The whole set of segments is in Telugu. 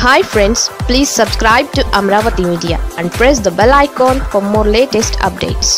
hi friends please subscribe to Amaravati media and press the bell icon for more latest updates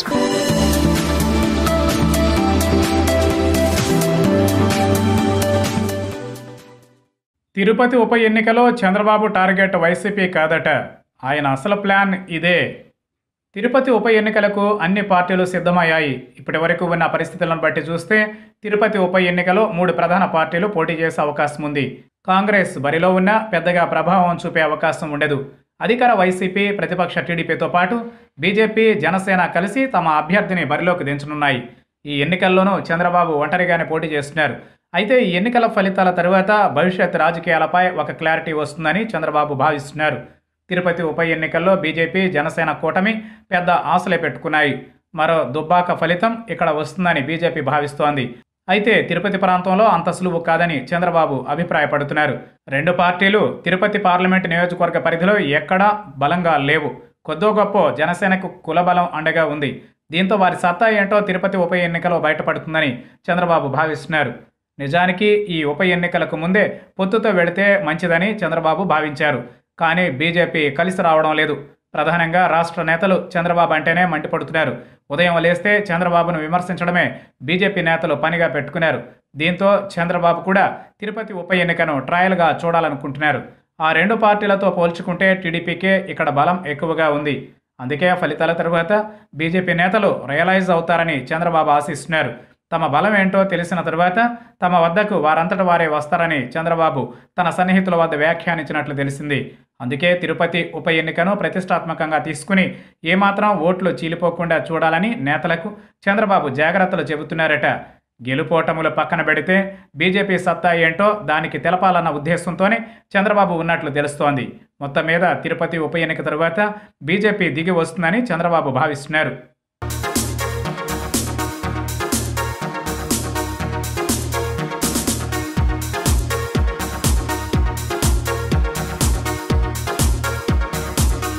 Tirupati ఉప ఎన్నికలో చంద్రబాబు టార్గెట్ వైసీపీ కాదట ఆయన అసలు ప్లాన్ ఇదే తిరుపతి ఉప ఎన్నికలకు అన్ని పార్టీలు సిద్ధమయ్యాయి ఇప్పటి వరకు ఉన్న పరిస్థితులను బట్టి చూస్తే తిరుపతి ఉప ఎన్నికలో మూడు ప్రధాన పార్టీలు పోటీ చేసే అవకాశం ఉంది కాంగ్రెస్ బరిలో ఉన్న పెద్దగా ప్రభావం చూపే అవకాశం ఉండదు అధికార వైసీపీ ప్రతిపక్ష టీడీపీతో పాటు బీజేపీ జనసేన కలిసి తమ అభ్యర్థిని బరిలోకి దించనున్నాయి ఈ ఎన్నికల్లోనూ చంద్రబాబు ఒంటరిగానే పోటీ చేస్తున్నారు అయితే ఈ ఎన్నికల ఫలితాల తరువాత భవిష్యత్ రాజకీయాలపై ఒక క్లారిటీ వస్తుందని చంద్రబాబు భావిస్తున్నారు తిరుపతి ఉప ఎన్నికల్లో బీజేపీ జనసేన కూటమి పెద్ద ఆశలే పెట్టుకున్నాయి మరో దుబ్బాక ఫలితం ఇక్కడ వస్తుందని బీజేపీ భావిస్తోంది అయితే తిరుపతి ప్రాంతంలో అంత సులువు కాదని చంద్రబాబు అభిప్రాయపడుతున్నారు రెండు పార్టీలు తిరుపతి పార్లమెంటు నియోజకవర్గ పరిధిలో ఎక్కడా బలంగా లేవు కొద్దో గొప్ప జనసేనకు కులబలం అండగా ఉంది దీంతో వారి సత్తా ఏంటో తిరుపతి ఉప ఎన్నికలో బయటపడుతుందని చంద్రబాబు భావిస్తున్నారు నిజానికి ఈ ఉప ఎన్నికలకు ముందే పొత్తుతో వెళితే మంచిదని చంద్రబాబు భావించారు కానీ బీజేపీ కలిసి రావడం లేదు ప్రధానంగా రాష్ట్ర నేతలు చంద్రబాబు అంటేనే మండిపడుతున్నారు ఉదయం లేస్తే చంద్రబాబును విమర్శించడమే బీజేపీ నేతలు పనిగా పెట్టుకున్నారు దీంతో చంద్రబాబు కూడా తిరుపతి ఉప ఎన్నికను ట్రయల్గా చూడాలనుకుంటున్నారు ఆ రెండు పార్టీలతో పోల్చుకుంటే టీడీపీకే ఇక్కడ బలం ఎక్కువగా ఉంది అందుకే ఫలితాల తరువాత బీజేపీ నేతలు రియలైజ్ అవుతారని చంద్రబాబు ఆశిస్తున్నారు తమ బలం ఏంటో తెలిసిన తరువాత తమ వద్దకు వారంతట వారే వస్తారని చంద్రబాబు తన సన్నిహితుల వద్ద వ్యాఖ్యానించినట్లు తెలిసింది అందుకే తిరుపతి ఉప ఎన్నికను ప్రతిష్టాత్మకంగా తీసుకుని ఏమాత్రం ఓట్లు చీలిపోకుండా చూడాలని నేతలకు చంద్రబాబు జాగ్రత్తలు చెబుతున్నారట గెలుపోటములు పక్కన పెడితే బీజేపీ సత్తా ఏంటో దానికి తెలపాలన్న ఉద్దేశంతోనే చంద్రబాబు ఉన్నట్లు తెలుస్తోంది మొత్తం మీద తిరుపతి ఉప ఎన్నిక తరువాత బీజేపీ దిగి వస్తుందని చంద్రబాబు భావిస్తున్నారు